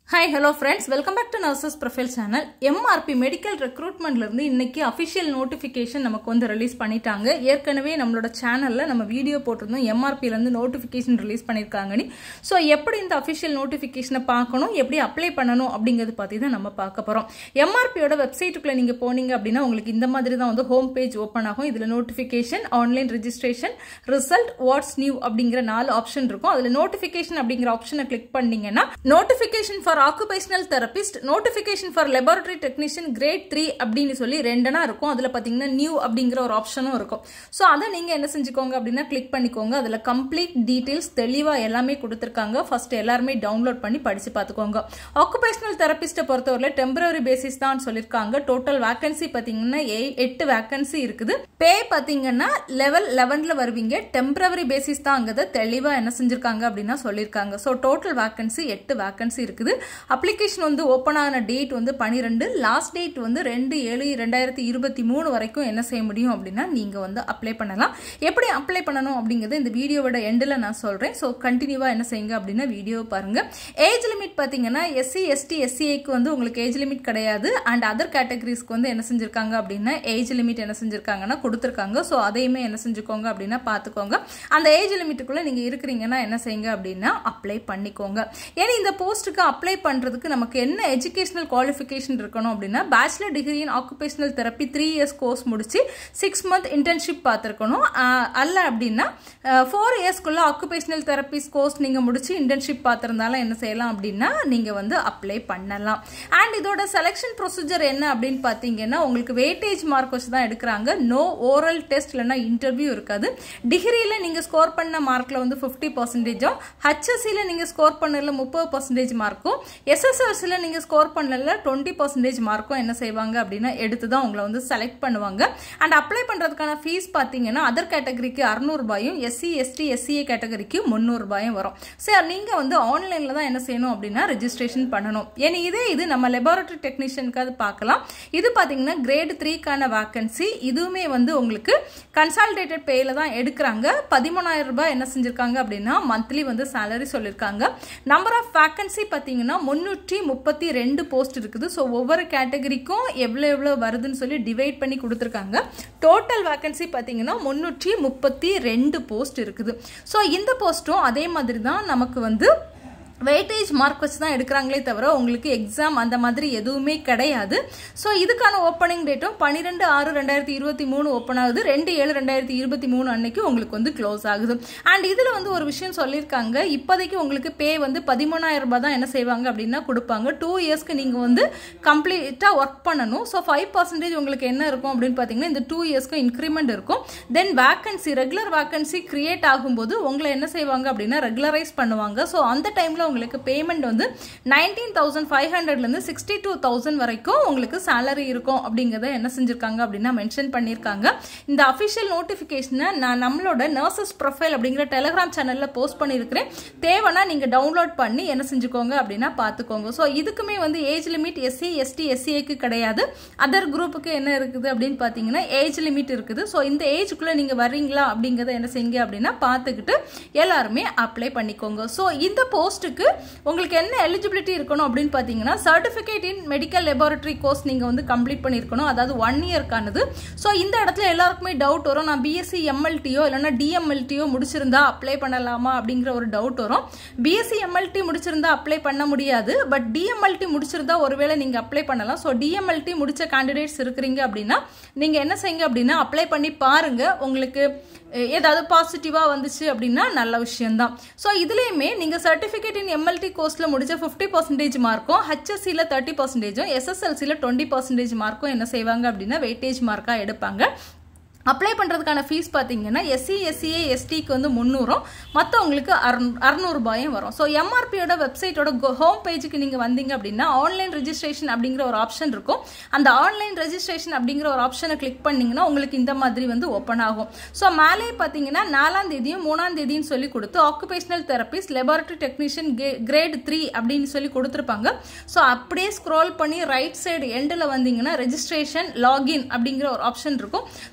hi hello friends welcome back to nurses profile channel MRB medical ரெக்ரூட்மெண்ட்லேருந்து இன்னைக்கு official notification நமக்கு வந்து release பண்ணிட்டாங்க ஏற்கனவே நம்மளோட சேனலில் நம்ம வீடியோ போட்டிருந்தோம் எம்ஆர்பிலேருந்து நோட்டிஃபிகேஷன் ரிலீஸ் பண்ணியிருக்காங்கன்னு ஸோ எப்படி இந்த அஃபிஷியல் நோட்டிஃபிகேஷனை பார்க்கணும் எப்படி அப்ளை பண்ணணும் அப்படிங்கிறது பற்றி தான் நம்ம பார்க்க போகிறோம் எம்ஆர்பியோட வெப்சைட்டுக்குள்ளே நீங்கள் போனீங்க அப்படின்னா உங்களுக்கு இந்த மாதிரி தான் வந்து ஹோம் பேஜ் ஓப்பன் ஆகும் இதில் notification online registration result what's new அப்படிங்கிற நாலு ஆப்ஷன் இருக்கும் அதில் நோட்டிஃபிகேஷன் அப்படிங்கிற ஆப்ஷனை கிளிக் பண்ணீங்கன்னா notification for occupational therapist notification for laboratory technician grade three அப்படின்னு சொல்லி ரெண்டுனா இருக்கும் அதில் பார்த்தீங்கன்னா நியூ அப்படிங்கிற ஒரு ஆப்ஷனும் இருக்கும் ஸோ அதை நீங்கள் என்ன செஞ்சுக்கோங்க அப்படின்னா கிளிக் பண்ணிக்கோங்க அதில் கம்ப்ளீட் டீட்டெயில்ஸ் தெளிவாக எல்லாமே கொடுத்துருக்காங்க ஃபர்ஸ்ட் எல்லாருமே டவுன்லோட் பண்ணி படித்து பார்த்துக்கோங்க ஆக்குபேஷனல் தெரபிஸ்ட்டை பொறுத்தவரை டெம்பரரி பேசிஸ் தான் சொல்லியிருக்காங்க டோட்டல் வேகன்சி பார்த்தீங்கன்னா எட்டு வேகன்சி இருக்குது பே பார்த்தீங்கன்னா லெவல் லெவனில் வருவீங்க டெம்பரரி பேசிஸ் தான் அங்கே தெளிவாக என்ன செஞ்சுருக்காங்க அப்படின்னா சொல்லியிருக்காங்க ஸோ டோட்டல் வேகன்சி எட்டு வேகன்சி இருக்குது அப்ளிகேஷன் வந்து ஓப்பன் ஆன டேட் வந்து பனிரெண்டு லாஸ்ட் டேட் வந்து ரெண்டு ஏழு ரெண்டாயிரத்தி இருபத்தி மூணு வரைக்கும் என்ன செய்ய முடியும் அப்படின்னா நீங்கள் வந்து அப்ளை பண்ணலாம் எப்படி அப்ளை பண்ணணும் அப்படிங்கிறது இந்த வீடியோவோட எண்டில் நான் சொல்கிறேன் ஸோ கண்டினியூவாக என்ன செய்யுங்க அப்படின்னா வீடியோ பாருங்கள் ஏஜ் லிமிட் பார்த்தீங்கன்னா எஸ்சி எஸ்டி எஸ்சிஐக்கு வந்து உங்களுக்கு ஏஜ் லிமிட் கிடையாது அண்ட் அதர் கேட்டகரிஸ்க்கு வந்து என்ன செஞ்சுருக்காங்க அப்படின்னா ஏஜ் லிமிட் என்ன செஞ்சுருக்காங்கன்னா கொடுத்துருக்காங்க ஸோ அதையுமே என்ன செஞ்சுக்கோங்க அப்படின்னா பார்த்துக்கோங்க அந்த ஏஜ் லிமிட்டுக்குள்ளே நீங்கள் இருக்கிறீங்கன்னா என்ன செய்யுங்க அப்படின்னா அப்ளை பண்ணிக்கோங்க ஏன்னா இந்த போஸ்ட்டுக்கு அப்ளை பண்ணுறதுக்கு நமக்கு என்ன எஜுகேஷனல் குவாலிஃபிகேஷன் இருக்கணும் அப்படின்னா bachelor degree in occupational therapy three years course முடிச்சு சிக்ஸ் மந்த் இன்டர்ன்ஷிப் பார்த்துருக்கணும் அல்ல அப்படின்னா ஃபோர் இயர்ஸ்க்குள்ள ஆக்குபேஷனல் தெரப்பிஸ் கோர்ஸ் நீங்கள் முடிச்சு இன்டர்ன்ஷிப் பார்த்துருந்தாலும் என்ன செய்யலாம் அப்படின்னா நீங்கள் வந்து அப்ளை பண்ணலாம் அண்ட் இதோட செலெக்ஷன் ப்ரொசீஜர் என்ன அப்படின்னு பார்த்தீங்கன்னா உங்களுக்கு வெயிட்டேஜ் மார்க் வச்சு தான் எடுக்கிறாங்க நோ ஓரல் டெஸ்ட் இல்லைன்னா இன்டர்வியூ இருக்காது டிகிரியில் நீங்கள் ஸ்கோர் பண்ண மார்க்கில் வந்து ஃபிஃப்டி பர்சன்டேஜும் ஹச்எஸ்சியில் நீங்கள் ஸ்கோர் பண்ணல முப்பது பர்சன்டேஜ் மார்க்கும் எஸ்எஸ்எல்சியில் நீங்கள் ஸ்கோர் பண்ணல டுவெண்ட்டி பர்சன்டேஜ் மார்க்கும் என்ன செய்வாங்க அப்படின்னா எடுத்து தான் உங்களை வந்து செலக்ட் பண்ணுவாங்க அண்ட் அப்ளை பண்ணுறதுக்கான ஃபீஸ் பார்த்தீங்கன்னா அதர் கேட்டகரிக்கு அறுநூறுபாயும் எஸ்சி எஸ்டி எஸ்சிஏ கேட்டகரிக்கு முந்நூறுபாயும் வரும் சரி நீங்கள் வந்து ஆன்லைனில் தான் என்ன செய்யணும் அப்படின்னா ரெஜிஸ்ட்ரேஷன் பண்ணணும் ஏன்னா இதே இது நம்ம லெபார்டரி டெக்னீஷியனுக்காவது பார்க்கலாம் இது பார்த்தீங்கன்னா கிரேட் த்ரீக்கான வேக்கன்சி இதுவுமே வந்து உங்களுக்கு கன்சால்டேட்டட் பேல தான் எடுக்கிறாங்க பதிமூணாயிரம் ரூபாய் என்ன செஞ்சுருக்காங்க அப்படின்னா மந்த்லி வந்து சேலரி சொல்லியிருக்காங்க நம்பர் ஆஃப் வேக்கன்சி பார்த்தீங்கன்னா முன்னூற்றி முப்பத்தி ரெண்டு போஸ்ட் இருக்குது ஸோ ஒவ்வொரு கேட்டகரிக்கும் எவ்வளோ எவ்வளோ வருதுன்னு சொல்லி டிவைட் பண்ணி கொடுத்துருக்காங்க டோட்டல் வேக்கன்சி பார்த்தீங்கன்னா முன்னூற்றி முப்பத்தி ரெண்டு போஸ்ட் இருக்குது ஸோ இந்த போஸ்ட்டும் அதே மாதிரி தான் நமக்கு வந்து வெயிட்டேஜ் மார்க் வச்சு தான் எடுக்கிறாங்களே தவிர உங்களுக்கு எக்ஸாம் அந்த மாதிரி எதுவுமே கிடையாது ஸோ இதுக்கான ஓப்பனிங் டேட்டும் பன்னிரெண்டு ஆறு ரெண்டாயிரத்தி இருபத்தி மூணு ஓப்பன் ஆகுது ரெண்டு ஏழு ரெண்டாயிரத்தி இருபத்தி மூணு அன்னைக்கு உங்களுக்கு வந்து க்ளோஸ் ஆகுது அண்ட் இதில் வந்து ஒரு விஷயம் சொல்லியிருக்காங்க இப்போதைக்கு உங்களுக்கு பே வந்து பதிமூணாயிரம் ரூபாய் தான் என்ன செய்வாங்க அப்படின்னா கொடுப்பாங்க டூ இயர்ஸ்க்கு நீங்கள் வந்து கம்ப்ளீட்டாக ஒர்க் பண்ணணும் ஸோ ஃபைவ் பர்சன்டேஜ் உங்களுக்கு என்ன இருக்கும் அப்படின்னு பார்த்தீங்கன்னா இந்த டூ இயர்ஸ்க்கு இன்க்ரிமெண்ட் இருக்கும் then vacancy regular vacancy create ஆகும்போது உங்களை என்ன செய்வாங்க அப்படின்னா ரெகுலரைஸ் பண்ணுவாங்க ஸோ அந்த டைமில் உங்களுக்கு பேமெண்ட் வந்து நைன்டீன் தௌசண்ட் ஃபைவ் ஹண்ட்ரட்லேருந்து சிக்ஸ்டி டூ தௌசண்ட் வரைக்கும் உங்களுக்கு சேலரி இருக்கும் அப்படிங்கிறத என்ன செஞ்சுருக்காங்க அப்படின்னா மென்ஷன் பண்ணியிருக்காங்க இந்த அஃபிஷியல் நோட்டிஃபிகேஷனை நான் நம்மளோட நர்சஸ் ப்ரொஃபைல் அப்படிங்கிற டெலிகிராம் சேனலில் போஸ்ட் பண்ணியிருக்கிறேன் தேவைன்னா நீங்கள் டவுன்லோட் பண்ணி என்ன செஞ்சுக்கோங்க அப்படின்னா பார்த்துக்கோங்க ஸோ இதுக்குமே வந்து ஏஜ் லிமிட் எஸ்சி எஸ்டி எஸ்சிஏக்கு கிடையாது அதர் குரூப்புக்கு என்ன இருக்குது அப்படின்னு பார்த்தீங்கன்னா ஏஜ் லிமிட் இருக்குது ஸோ இந்த ஏஜுக்குள்ளே நீங்கள் வர்றீங்களா அப்படிங்கிறத என்ன செய்யுங்க அப்படின்னா பார்த்துக்கிட்டு எல்லாருமே அப்ளை பண்ணிக்கோங்க ஸோ இந்த போஸ்ட்டுக்கு உங்களுக்கு என்ன எலிஜிபிலிட்டி இருக்கணும் அப்படின்னு பார்த்தீங்கன்னா certificate in medical laboratory course நீங்கள் வந்து கம்ப்ளீட் பண்ணியிருக்கணும் அதாவது ஒன் இயர்க்கானது ஸோ இந்த இடத்துல எல்லாருக்குமே டவுட் வரும் நான் பிஎஸ்சி எம்எல்டியோ இல்லைனா டிஎம்எல்டியோ முடிச்சிருந்தா அப்ளை பண்ணலாமா அப்படிங்கிற ஒரு டவுட் வரும் பிஎஸ்சி எம்எல்டி முடிச்சிருந்தா அப்ளை பண்ண முடியாது பட் டிஎம்எல்டி முடிச்சிருந்தா ஒருவேளை நீங்கள் அப்ளை பண்ணலாம் ஸோ டிஎம்எல்டி முடிச்ச கேண்டிடேட்ஸ் இருக்கிறீங்க அப்படின்னா நீங்கள் என்ன செய்யுங்க அப்படின்னா அப்ளை பண்ணி பாருங்க உங்களுக்கு ஏதாவது பாசிட்டிவாக வந்துச்சு அப்படின்னா நல்ல விஷயம்தான் ஸோ இதுலேயுமே நீங்கள் சர்டிஃபிகேட் இன் எம்எல்டி கோர்ஸில் முடிச்ச ஃபிஃப்டி பர்சன்டேஜ் மார்க்கும் ஹெச்எஸ்சியில் தேர்ட்டி பர்சன்டேஜும் எஸ்எஸ்எல்சியில் டுவெண்ட்டி பர்சன்டேஜ் மார்க்கும் என்ன செய்வாங்க அப்படின்னா வெயிட்டேஜ் மார்க்காக எடுப்பாங்க அப்ளை பண்ணுறதுக்கான ஃபீஸ் பார்த்தீங்கன்னா எஸ்சி எஸ்சிஏ எஸ்டிக்கு வந்து முந்நூறும் மற்றவங்களுக்கு அறுநூ அறுநூறுபாயும் வரும் ஸோ எம்ஆர்பியோட வெப்சைட்டோட ஹோம் பேஜுக்கு நீங்கள் வந்தீங்க அப்படின்னா ஆன்லைன் ரெஜிஸ்ட்ரேஷன் அப்படிங்கிற ஒரு ஆப்ஷன் இருக்கும் அந்த ஆன்லைன் ரெஜிஸ்ட்ரேஷன் அப்படிங்கிற ஒரு ஆப்ஷனை கிளிக் பண்ணிங்கன்னா உங்களுக்கு இந்த மாதிரி வந்து ஓப்பன் ஆகும் ஸோ மேலே பார்த்தீங்கன்னா நாலாம் தேதியும் மூணாம் தேதியும் சொல்லி கொடுத்து occupational therapist laboratory technician grade three அப்படின்னு சொல்லி கொடுத்துருப்பாங்க ஸோ அப்படியே ஸ்க்ரோல் பண்ணி ரைட் சைடு எண்டில் வந்தீங்கன்னா ரெஜிஸ்ட்ரேஷன் லாகின் அப்படிங்கிற ஒரு ஆப்ஷன் இருக்கும் ஸோ அந்த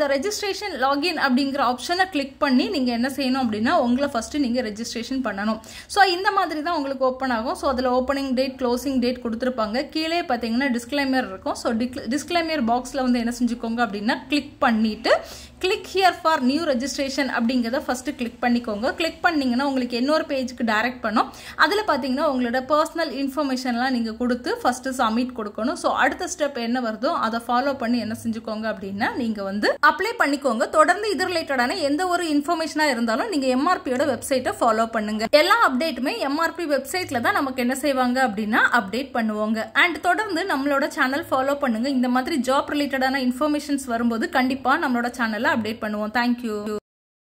ரெஜிஸ்ட்ரேஷன் லாகின் அப்படிங்கிற ஆப்ஷனை கிளிக் பண்ணி நீங்கள் என்ன செய்யணும் அப்படின்னா உங்களை ஃபஸ்ட்டு நீங்கள் ரெஜிஸ்ட்ரேஷன் பண்ணணும் ஸோ இந்த மாதிரி தான் உங்களுக்கு ஓப்பன் ஆகும் ஸோ அதில் ஓப்பனிங் டேட் க்ளோசிங் டேட் கொடுத்துருப்பாங்க கீழே பார்த்தீங்கன்னா டிஸ்க்ளைமர் இருக்கும் ஸோ டிஸ்க்ளைமர் பாக்ஸில் வந்து என்ன செஞ்சுக்கோங்க அப்படின்னா கிளிக் பண்ணிவிட்டு click here for new registration அப்படிங்கிறத ஃபஸ்ட்டு கிளிக் பண்ணிக்கோங்க கிளிக் பண்ணிங்கன்னா உங்களுக்கு இன்னொரு பேஜுக்கு டைரக்ட் பண்ணும் அதில் பார்த்தீங்கன்னா உங்களோட பர்சனல் இன்ஃபர்மேஷன்லாம் நீங்கள் கொடுத்து ஃபஸ்ட்டு சப்மிட் கொடுக்கணும் ஸோ அடுத்த ஸ்டெப் என்ன வருதோ அதை ஃபாலோ பண்ணி என்ன செஞ்சுக்கோங்க அப்படின்னா நீங்கள் வந்து அப்ளை பண்ணிக்கோங்க தொடர்ந்து இது ரிலேட்டடான எந்த ஒரு இன்ஃபர்மேஷனாக இருந்தாலும் நீங்கள் எம்ஆர்பியோட வெப்சைட்டை ஃபாலோ பண்ணுங்க எல்லா அப்டேட்டுமே எம்ஆர்பி வெப்சைட்டில் தான் நமக்கு என்ன செய்வாங்க அப்படின்னா அப்டேட் பண்ணுவாங்க அண்ட் தொடர்ந்து நம்மளோட சேனல் ஃபாலோ பண்ணுங்க இந்த மாதிரி ஜாப் ரிலேட்டடான இன்ஃபர்மேஷன்ஸ் வரும்போது கண்டிப்பாக நம்மளோட சேனலை அப்டேட் பண்ணுவோம் தேங்க்யூ